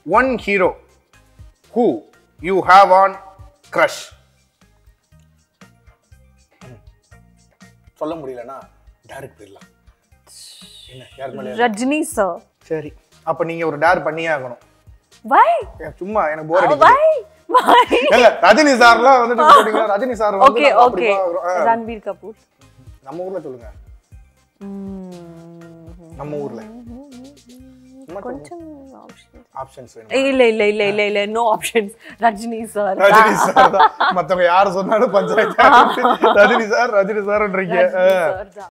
One hero who you have an crush சொல்ல முடியலன்னா டேருக்கு போயிடலாம் என்ன யார் மேலே ரஜினி சார் சரி அப்ப நீங்க ஒரு டேர் பண்ணியே ஆகணும் வை ஏன் சும்மா எனக்கு போர் அடிக்குது வை வை இல்ல ரஜினி சார்லாம் வந்துட்டு போட்டீங்களா ரஜினி சார் வந்து ஓகே நம்ம அப்படி ஓகே பார்க்கிறோம். ஆ, ரன்வீர் கபூர் நம்ம ஊர்ல சொல்லுங்க நம்ம ஊர்ல கொஞ்சம் options. ஆப்ஷன்ஸ் வேணும் இல்ல இல்ல இல்ல இல்ல இல்ல no options Rajini sir Rajini sir தான் மத்தவங்க யாரு சொன்னாலும் பஞ்சாயத்து ரஜினி சார் ரஜினி சார்ன்றீங்க ரஜினி சார் தான்